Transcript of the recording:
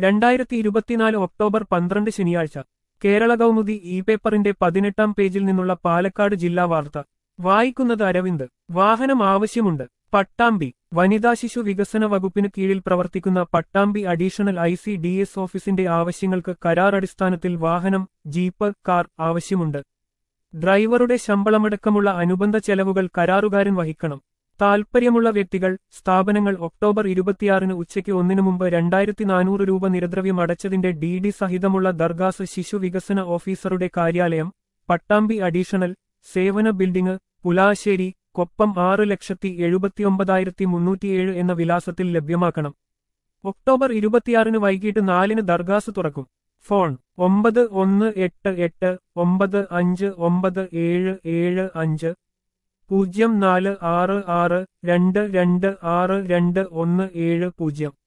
രണ്ടായിരത്തി ഇരുപത്തിനാല് ഒക്ടോബർ പന്ത്രണ്ട് ശനിയാഴ്ച കേരള കൗമുദി ഇ പേപ്പറിന്റെ പതിനെട്ടാം പേജിൽ നിന്നുള്ള പാലക്കാട് ജില്ലാ വാർത്ത വായിക്കുന്നത് അരവിന്ദ് വാഹനം ആവശ്യമുണ്ട് പട്ടാമ്പി വനിതാ ശിശു വികസന വകുപ്പിന് കീഴിൽ പ്രവർത്തിക്കുന്ന Pattambi additional I C D S ഓഫീസിന്റെ ആവശ്യങ്ങൾക്ക് കരാർ അടിസ്ഥാനത്തിൽ വാഹനം ജീപ്പ് കാർ ആവശ്യമുണ്ട് ഡ്രൈവറുടെ ശമ്പളമടക്കമുള്ള അനുബന്ധ ചെലവുകൾ കരാറുകാരൻ വഹിക്കണം താൽപ്പര്യമുള്ള വ്യക്തികൾ സ്ഥാപനങ്ങൾ ഒക്ടോബർ ഇരുപത്തിയാറിന് ഉച്ചയ്ക്ക് ഒന്നിനു മുമ്പ് രണ്ടായിരത്തി നാനൂറ് രൂപ നിരദ്രവ്യം അടച്ചതിന്റെ ഡി ഡി സഹിതമുള്ള ദർഗാസ് ശിശു വികസന ഓഫീസറുടെ കാര്യാലയം പട്ടാമ്പി അഡീഷണൽ സേവന ബിൽഡിംഗ് പുലാശ്ശേരി കൊപ്പം ആറ് ലക്ഷത്തി എഴുപത്തിയൊമ്പതായിരത്തി മുന്നൂറ്റിയേഴ് എന്ന വിലാസത്തിൽ ലഭ്യമാക്കണം ഒക്ടോബർ ഇരുപത്തിയാറിന് വൈകിട്ട് നാലിന് ദർഗാസ് തുറക്കും ഫോൺ ഒമ്പത് ഒന്ന് എട്ട് എട്ട് ഒമ്പത് അഞ്ച് ഒമ്പത് ഏഴ് ഏഴ് അഞ്ച് പൂജ്യം നാല് ആറ് ആറ് രണ്ട് രണ്ട് ആറ് രണ്ട് ഒന്ന് ഏഴ് പൂജ്യം